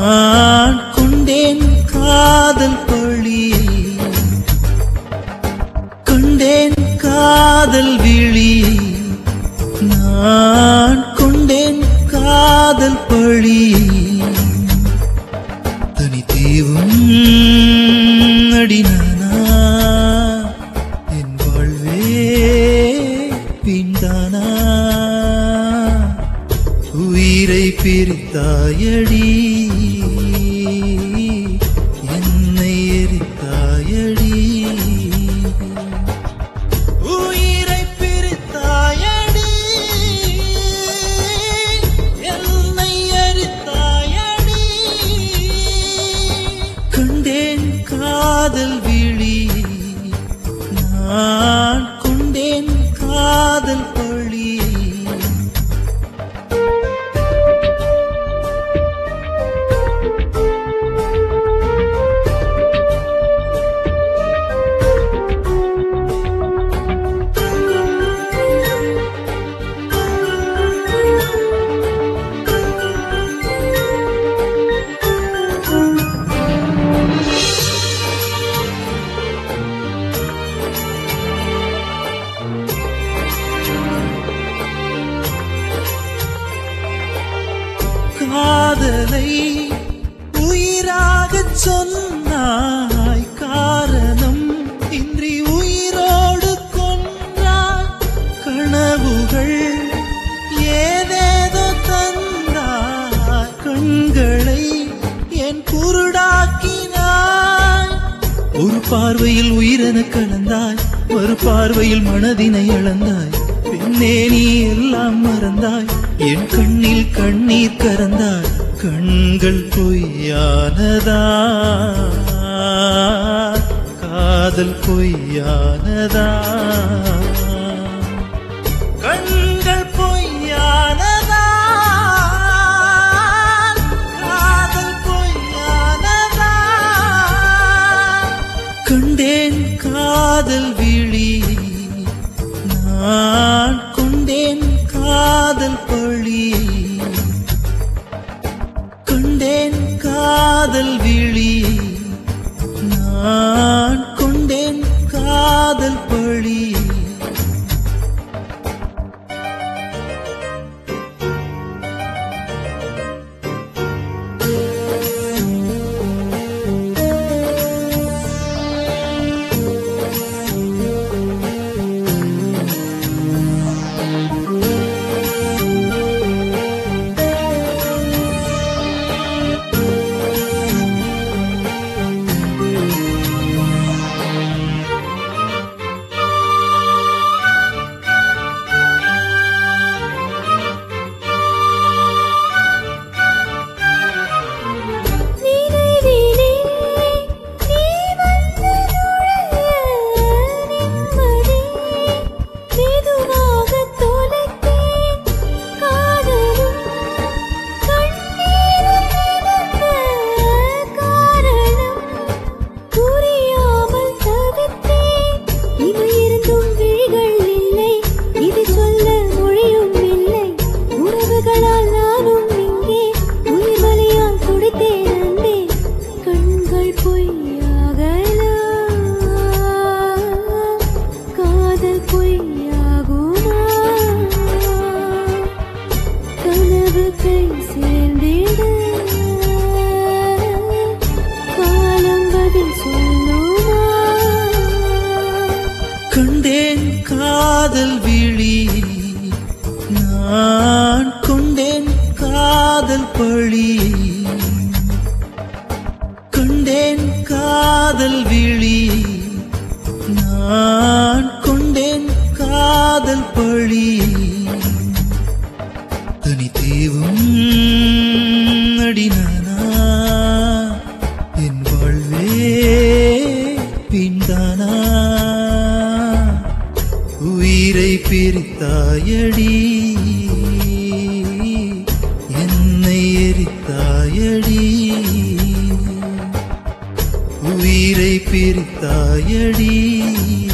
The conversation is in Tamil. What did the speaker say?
நான் கொண்டேன் காதல் பொழியை கொண்டேன் காதல் விழியை நான் கொண்டேன் காதல் பழியை தனித்தீவும் அடினானா என் வாழ்வே பின்தானா உயிரை பிரித்தாயடி என்னை எரித்தாயடி உயிரை பிரித்தாயடி என்னை எரித்தாயடி கண்டேன் காதல் விழி நான் கொண்டேன் காதல் பழி காதலை உயிராகச் சொன்னாய் காரணம் இன்றி உயிரோடு கொன்றாய் கனவுகள் ஏதேதோ தந்தாய் கண்களை என் குருடாக்கினாய் ஒரு பார்வையில் உயிரென கலந்தாய் ஒரு பார்வையில் மனதினை இழந்தாய் பின்னே நீ எல்லாம் மறந்தாய் என் கண்ணில் கண்ணீர் கறந்தாய் கண்கள் பொய்யானதா காதல் பொய்யானதா கண்கள் பொய்யானதா காதல் பொய்யானதா கண்டேன் காதல் விழி நான் கொண்டேன் காதல் பழி கண்டேன் காதல் விழி நான் கொண்டேன் காதல் பழி நினைவிலே நீ வந்து நுழைய நிம்மதி மெதுவாகத் தொலைத்தேன் காதலும் கண்ணீரில் மிதந்த காரணம் புரியாமல் தவித்தேன் இவை இருந்தும் விழிகள் இல்லை இது சொல்ல மொழியும் இல்லை உறவுகளால் நானும் இங்கே உயிர் வலியால் துடித்தேன் அன்பே கண்கள் பொய்யாகலாம் காதல் பொய்யாகுமா கனவு கை சேர்ந்திட காலம் பதில் சொல்லுமா கண்டேன் காதல் விழி நான் கொண்டேன் காதல் பழி கண்டேன் காதல் விழி நான் கொண்டேன் காதல் பழி தனித்தீவும் அடினானா என் வாழ்வே பின்தானா உயிரை பிரித்தாயடி என்னை எரித்தாயடி உயிரை பிரித்தாயடி